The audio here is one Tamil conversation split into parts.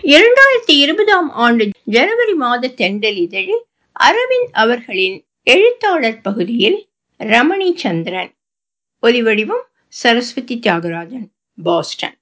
இரண்டாயிரத்தி இருபதாம் ஆண்டு ஜனவரி மாத தெண்டல் இதழில் அரவிந்த் அவர்களின் எழுத்தாளர் பகுதியில் ரமணி சந்திரன் ஒலிவடிவம் சரஸ்வதி தியாகராஜன் பாஸ்டன்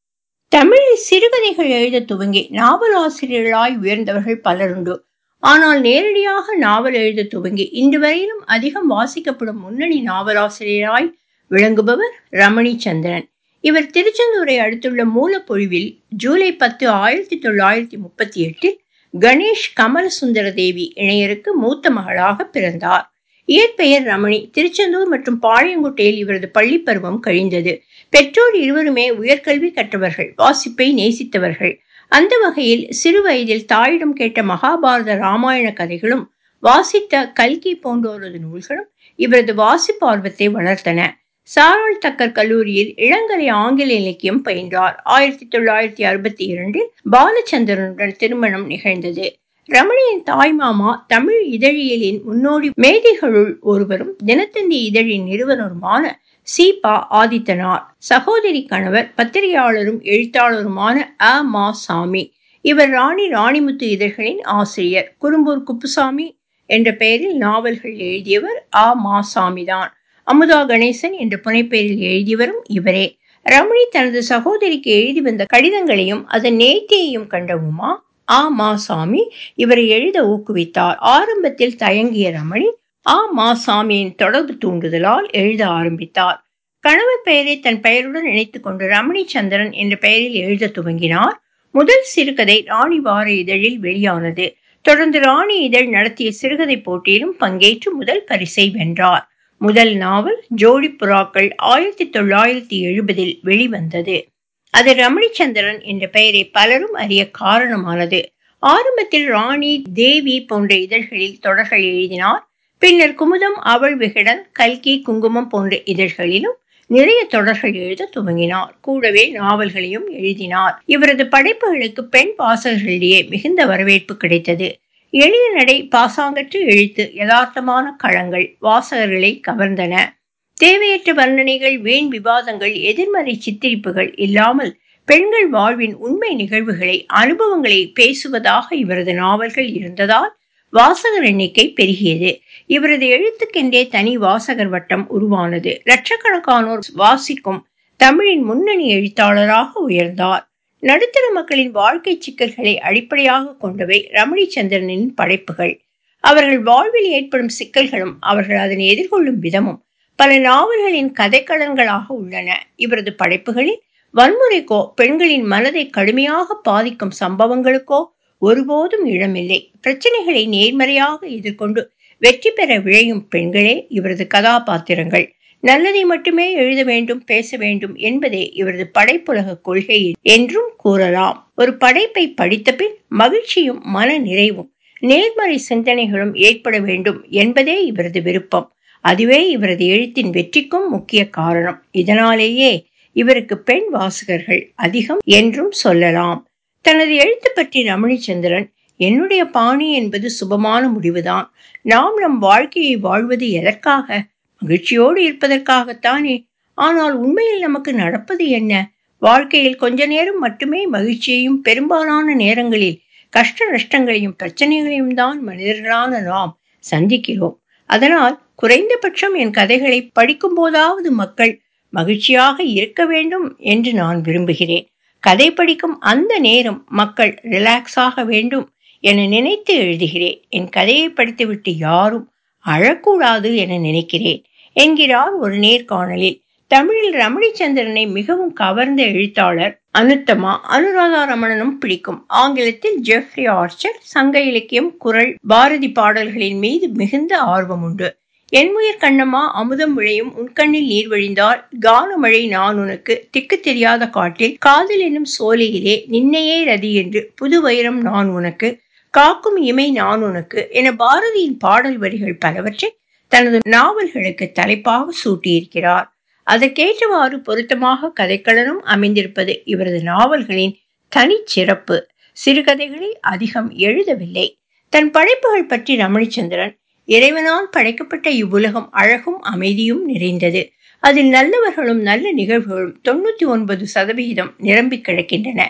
தமிழில் சிறுகதைகள் எழுத துவங்கி நாவலாசிரியர்களாய் உயர்ந்தவர்கள் பலருண்டு ஆனால் நேரடியாக நாவல் எழுத துவங்கி இன்று வரையிலும் அதிகம் வாசிக்கப்படும் முன்னணி நாவலாசிரியராய் விளங்குபவர் ரமணி சந்திரன் இவர் திருச்செந்தூரை அடுத்துள்ள மூலப்பொழிவில் ஜூலை பத்து ஆயிரத்தி தொள்ளாயிரத்தி முப்பத்தி எட்டில் கணேஷ் கமலசுந்தர தேவி இணையருக்கு மூத்த மகளாக பிறந்தார் இயற்பெயர் ரமணி திருச்செந்தூர் மற்றும் பாளையங்குட்டையில் இவரது பள்ளி பருவம் கழிந்தது பெற்றோர் இருவருமே உயர்கல்வி கற்றவர்கள் வாசிப்பை நேசித்தவர்கள் அந்த வகையில் சிறு வயதில் தாயிடம் கேட்ட மகாபாரத ராமாயண கதைகளும் வாசித்த கல்கி போன்றோரது நூல்களும் இவரது வாசிப்பார்வத்தை வளர்த்தன சாராள் தக்கர் கல்லூரியில் இளங்கலை ஆங்கில இலக்கியம் பயின்றார் ஆயிரத்தி தொள்ளாயிரத்தி அறுபத்தி இரண்டில் பாலச்சந்திரனுடன் திருமணம் நிகழ்ந்தது ரமணியின் தாய்மாமா தமிழ் இதழியலின் முன்னோடி மேதைகளுள் ஒருவரும் தினத்தந்தி இதழின் நிறுவனருமான சீபா ஆதித்தனார் சகோதரி கணவர் பத்திரிகையாளரும் எழுத்தாளருமான அ மா சாமி இவர் ராணி ராணிமுத்து இதழ்களின் ஆசிரியர் குறும்பூர் குப்புசாமி என்ற பெயரில் நாவல்கள் எழுதியவர் ஆ மா சாமிதான் அமுதா கணேசன் என்ற புனைப்பெயரில் எழுதியவரும் இவரே ரமணி தனது சகோதரிக்கு எழுதி வந்த கடிதங்களையும் அதன் நேர்த்தியையும் கண்ட உமா ஆ மா சாமி இவரை எழுத ஊக்குவித்தார் ஆரம்பத்தில் தயங்கிய ரமணி ஆ மா சாமியின் தொடர்பு தூண்டுதலால் எழுத ஆரம்பித்தார் கணவர் பெயரை தன் பெயருடன் இணைத்துக் கொண்டு ரமணி சந்திரன் என்ற பெயரில் எழுத துவங்கினார் முதல் சிறுகதை ராணி வார இதழில் வெளியானது தொடர்ந்து ராணி இதழ் நடத்திய சிறுகதை போட்டியிலும் பங்கேற்று முதல் பரிசை வென்றார் முதல் நாவல் ஜோடி புறாக்கள் ஆயிரத்தி தொள்ளாயிரத்தி எழுபதில் வெளிவந்தது அது ரமணிச்சந்திரன் என்ற பெயரை பலரும் அறிய காரணமானது ஆரம்பத்தில் ராணி தேவி போன்ற இதழ்களில் தொடர்கள் எழுதினார் பின்னர் குமுதம் அவள் விகடன் கல்கி குங்குமம் போன்ற இதழ்களிலும் நிறைய தொடர்கள் எழுத துவங்கினார் கூடவே நாவல்களையும் எழுதினார் இவரது படைப்புகளுக்கு பெண் வாசகர்களிடையே மிகுந்த வரவேற்பு கிடைத்தது எளிய நடை பாசாங்கற்று எழுத்து யதார்த்தமான களங்கள் வாசகர்களை கவர்ந்தன தேவையற்ற வர்ணனைகள் வீண் விவாதங்கள் எதிர்மறை சித்தரிப்புகள் இல்லாமல் பெண்கள் வாழ்வின் உண்மை நிகழ்வுகளை அனுபவங்களை பேசுவதாக இவரது நாவல்கள் இருந்ததால் வாசகர் எண்ணிக்கை பெருகியது இவரது எழுத்துக்கென்றே தனி வாசகர் வட்டம் உருவானது லட்சக்கணக்கானோர் வாசிக்கும் தமிழின் முன்னணி எழுத்தாளராக உயர்ந்தார் நடுத்தர மக்களின் வாழ்க்கை சிக்கல்களை அடிப்படையாக கொண்டவை ரமணிச்சந்திரனின் படைப்புகள் அவர்கள் வாழ்வில் ஏற்படும் சிக்கல்களும் அவர்கள் அதனை எதிர்கொள்ளும் விதமும் பல நாவல்களின் கதைக்களங்களாக உள்ளன இவரது படைப்புகளில் வன்முறைக்கோ பெண்களின் மனதை கடுமையாக பாதிக்கும் சம்பவங்களுக்கோ ஒருபோதும் இடமில்லை பிரச்சனைகளை நேர்மறையாக எதிர்கொண்டு வெற்றி பெற விழையும் பெண்களே இவரது கதாபாத்திரங்கள் நல்லதை மட்டுமே எழுத வேண்டும் பேச வேண்டும் என்பதே இவரது படைப்புலக கொள்கை என்றும் கூறலாம் ஒரு படைப்பை படித்த பின் மகிழ்ச்சியும் மன நிறைவும் நேர்மறை சிந்தனைகளும் ஏற்பட வேண்டும் என்பதே இவரது விருப்பம் அதுவே இவரது எழுத்தின் வெற்றிக்கும் முக்கிய காரணம் இதனாலேயே இவருக்கு பெண் வாசகர்கள் அதிகம் என்றும் சொல்லலாம் தனது எழுத்து பற்றி ரமணிச்சந்திரன் என்னுடைய பாணி என்பது சுபமான முடிவுதான் நாம் நம் வாழ்க்கையை வாழ்வது எதற்காக மகிழ்ச்சியோடு இருப்பதற்காகத்தானே ஆனால் உண்மையில் நமக்கு நடப்பது என்ன வாழ்க்கையில் கொஞ்ச நேரம் மட்டுமே மகிழ்ச்சியையும் பெரும்பாலான நேரங்களில் கஷ்ட நஷ்டங்களையும் பிரச்சனைகளையும் தான் மனிதர்களான நாம் சந்திக்கிறோம் அதனால் குறைந்தபட்சம் என் கதைகளை படிக்கும் போதாவது மக்கள் மகிழ்ச்சியாக இருக்க வேண்டும் என்று நான் விரும்புகிறேன் கதை படிக்கும் அந்த நேரம் மக்கள் ரிலாக்ஸாக வேண்டும் என நினைத்து எழுதுகிறேன் என் கதையை படித்துவிட்டு யாரும் அழக்கூடாது என நினைக்கிறேன் என்கிறார் ஒரு நேர்காணலில் தமிழில் ரமணிச்சந்திரனை மிகவும் கவர்ந்த எழுத்தாளர் அனுத்தமா அனுராதா ரமணனும் பிடிக்கும் ஆங்கிலத்தில் ஜெஃப்ரி ஆர்ச்சர் சங்க இலக்கியம் குரல் பாரதி பாடல்களின் மீது மிகுந்த ஆர்வம் உண்டு என்முயர் கண்ணம்மா அமுதம் விளையும் உன்கண்ணில் நீர் வழிந்தால் கானமழை நான் உனக்கு திக்கு தெரியாத காட்டில் காதல் என்னும் சோலையிலே நின்னையே ரதி என்று புது வைரம் நான் உனக்கு காக்கும் இமை நான் உனக்கு என பாரதியின் பாடல் வரிகள் பலவற்றை தனது நாவல்களுக்கு தலைப்பாக சூட்டியிருக்கிறார் அதற்கேற்றவாறு பொருத்தமாக கதைக்களனும் அமைந்திருப்பது இவரது நாவல்களின் தனிச்சிறப்பு சிறுகதைகளை அதிகம் எழுதவில்லை தன் படைப்புகள் பற்றி ரமணிச்சந்திரன் இறைவனால் படைக்கப்பட்ட இவ்வுலகம் அழகும் அமைதியும் நிறைந்தது அதில் நல்லவர்களும் நல்ல நிகழ்வுகளும் தொண்ணூத்தி ஒன்பது சதவிகிதம் நிரம்பி கிடக்கின்றன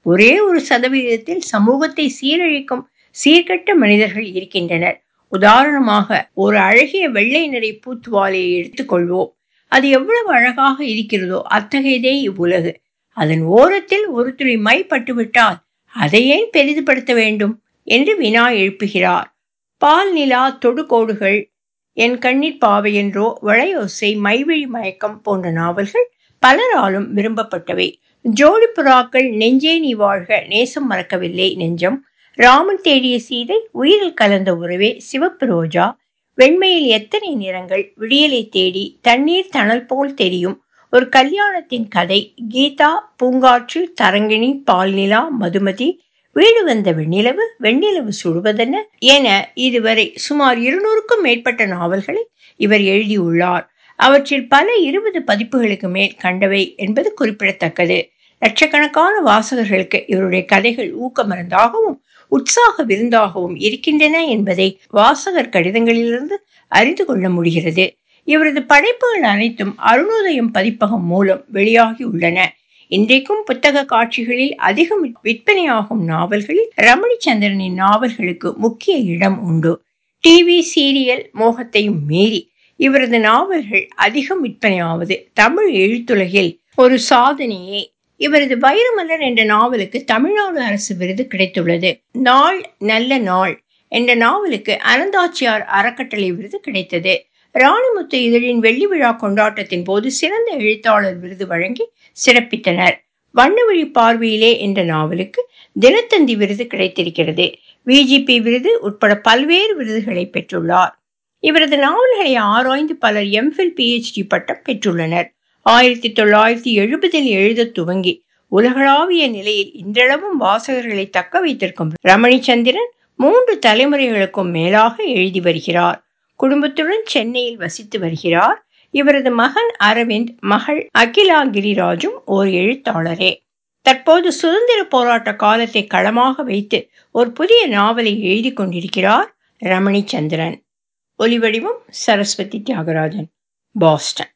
ஒரே ஒரு சதவீதத்தில் சமூகத்தை சீரழிக்கும் சீர்கெட்ட மனிதர்கள் இருக்கின்றனர் உதாரணமாக ஒரு அழகிய வெள்ளை நிறை பூத்துவாலையை எடுத்துக்கொள்வோம் அது எவ்வளவு அழகாக இருக்கிறதோ அத்தகையதே இவ்வுலகு அதன் ஓரத்தில் ஒரு துளி மை பட்டுவிட்டால் அதை ஏன் பெரிதுபடுத்த வேண்டும் என்று வினா எழுப்புகிறார் பால் நிலா தொடுகோடுகள் என் கண்ணீர் பாவை என்றோ வளையோசை மைவழி மயக்கம் போன்ற நாவல்கள் பலராலும் விரும்பப்பட்டவை ஜோடி புறாக்கள் நெஞ்சே நீ வாழ்க நேசம் மறக்கவில்லை நெஞ்சம் ராமன் தேடிய சீதை உயிரில் கலந்த உறவே சிவப்பு ரோஜா வெண்மையில் எத்தனை நிறங்கள் விடியலை தேடி தண்ணீர் தணல் போல் தெரியும் ஒரு கல்யாணத்தின் கதை கீதா பூங்காற்று தரங்கிணி பால்நிலா மதுமதி வீடு வந்த வெண்ணிலவு வெண்ணிலவு சுடுவதென என இதுவரை சுமார் இருநூறுக்கும் மேற்பட்ட நாவல்களை இவர் எழுதியுள்ளார் அவற்றில் பல இருபது பதிப்புகளுக்கு மேல் கண்டவை என்பது குறிப்பிடத்தக்கது லட்சக்கணக்கான வாசகர்களுக்கு இவருடைய கதைகள் ஊக்கமருந்தாகவும் உற்சாக விருந்தாகவும் இருக்கின்றன என்பதை வாசகர் கடிதங்களிலிருந்து அறிந்து கொள்ள முடிகிறது இவரது படைப்புகள் அனைத்தும் அருணோதயம் பதிப்பகம் மூலம் வெளியாகி உள்ளன இன்றைக்கும் புத்தக காட்சிகளில் அதிகம் விற்பனையாகும் நாவல்களில் ரமணிச்சந்திரனின் நாவல்களுக்கு முக்கிய இடம் உண்டு டிவி சீரியல் மோகத்தையும் மீறி இவரது நாவல்கள் அதிகம் விற்பனையாவது தமிழ் எழுத்துலகில் ஒரு சாதனையே இவரது வைரமலர் என்ற நாவலுக்கு தமிழ்நாடு அரசு விருது கிடைத்துள்ளது நாள் நல்ல நாள் என்ற நாவலுக்கு அனந்தாச்சியார் அறக்கட்டளை விருது கிடைத்தது ராணிமுத்து இதழின் வெள்ளி விழா கொண்டாட்டத்தின் போது சிறந்த எழுத்தாளர் விருது வழங்கி சிறப்பித்தனர் வண்ணவழி பார்வையிலே என்ற நாவலுக்கு தினத்தந்தி விருது கிடைத்திருக்கிறது விஜிபி விருது உட்பட பல்வேறு விருதுகளை பெற்றுள்ளார் இவரது நாவல்களை ஆராய்ந்து பலர் எம்ஃபில் பிஹெச்டி பட்டம் பெற்றுள்ளனர் ஆயிரத்தி தொள்ளாயிரத்தி எழுபதில் எழுத துவங்கி உலகளாவிய நிலையில் இன்றளவும் வாசகர்களை தக்க வைத்திருக்கும் ரமணிச்சந்திரன் மூன்று தலைமுறைகளுக்கும் மேலாக எழுதி வருகிறார் குடும்பத்துடன் சென்னையில் வசித்து வருகிறார் இவரது மகன் அரவிந்த் மகள் அகிலா கிரிராஜும் ஓர் எழுத்தாளரே தற்போது சுதந்திர போராட்ட காலத்தை களமாக வைத்து ஒரு புதிய நாவலை எழுதி கொண்டிருக்கிறார் ரமணிச்சந்திரன் ஒலிவடிவம் சரஸ்வதி தியாகராஜன் பாஸ்டன்